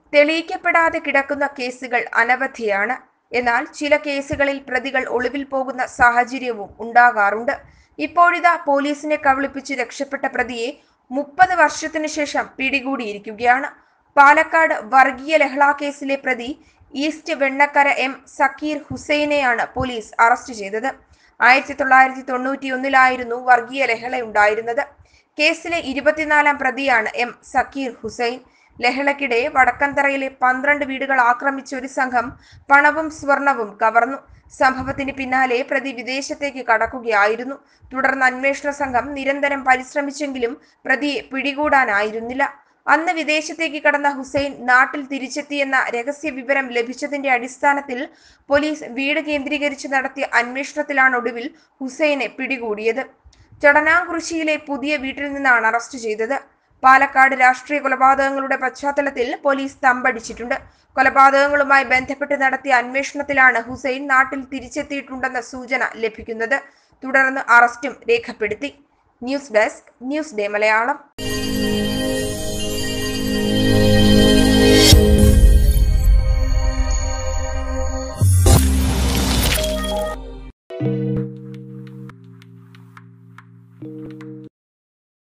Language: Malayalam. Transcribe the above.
തെളിയിക്കപ്പെടാതെ കിടക്കുന്ന കേസുകൾ അനവധിയാണ് എന്നാൽ ചില കേസുകളിൽ പ്രതികൾ ഒളിവിൽ പോകുന്ന സാഹചര്യവും ഉണ്ടാകാറുണ്ട് ഇപ്പോഴിതാ പോലീസിനെ കബളിപ്പിച്ച് രക്ഷപ്പെട്ട പ്രതിയെ മുപ്പത് വർഷത്തിനു ശേഷം പിടികൂടിയിരിക്കുകയാണ് പാലക്കാട് വർഗീയ ലഹള കേസിലെ പ്രതി ഈസ്റ്റ് വെണ്ണക്കര എം സക്കീർ ഹുസൈനെയാണ് പോലീസ് അറസ്റ്റ് ചെയ്തത് ആയിരത്തി തൊള്ളായിരത്തി തൊണ്ണൂറ്റി ഒന്നിലായിരുന്നു വർഗീയ ലഹള ഉണ്ടായിരുന്നത് കേസിലെ ഇരുപത്തിനാലാം പ്രതിയാണ് എം സക്കീർ ഹുസൈൻ ലഹളയ്ക്കിടെ വടക്കന്തറയിലെ പന്ത്രണ്ട് വീടുകൾ ആക്രമിച്ച ഒരു സംഘം പണവും സ്വർണവും കവർന്നു സംഭവത്തിന് പിന്നാലെ പ്രതി വിദേശത്തേക്ക് കടക്കുകയായിരുന്നു തുടർന്ന് അന്വേഷണ സംഘം നിരന്തരം പരിശ്രമിച്ചെങ്കിലും പ്രതിയെ പിടികൂടാനായിരുന്നില്ല അന്ന് വിദേശത്തേക്ക് കടന്ന ഹുസൈൻ നാട്ടിൽ തിരിച്ചെത്തിയെന്ന രഹസ്യ വിവരം ലഭിച്ചതിന്റെ അടിസ്ഥാനത്തിൽ പോലീസ് വീട് കേന്ദ്രീകരിച്ച് നടത്തിയ അന്വേഷണത്തിലാണ് ഒടുവിൽ ഹുസൈനെ പിടികൂടിയത് ചടനാംകുറിശിയിലെ പുതിയ വീട്ടിൽ നിന്നാണ് അറസ്റ്റ് ചെയ്തത് പാലക്കാട് രാഷ്ട്രീയ കൊലപാതകങ്ങളുടെ പശ്ചാത്തലത്തിൽ പോലീസ് തമ്പടിച്ചിട്ടുണ്ട് കൊലപാതകങ്ങളുമായി ബന്ധപ്പെട്ട് നടത്തിയ അന്വേഷണത്തിലാണ് ഹുസൈൻ നാട്ടിൽ തിരിച്ചെത്തിയിട്ടുണ്ടെന്ന സൂചന ലഭിക്കുന്നത് തുടർന്ന് അറസ്റ്റും രേഖപ്പെടുത്തി news desk news day Malayalam